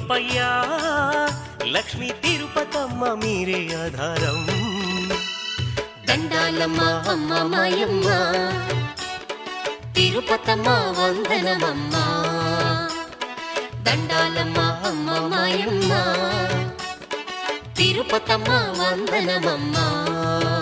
కృపయ్యా లక్ష్మీ తిరుపతమ్మ మీరే ఆధారం దండాలమ్మ అమ్మ మాయమ్మ తిరుపతమ్మ వందనమమ్మ దండాలమ్మ అమ్మ మాయమ్మ తిరుపతమ్మ వందనమమ్మ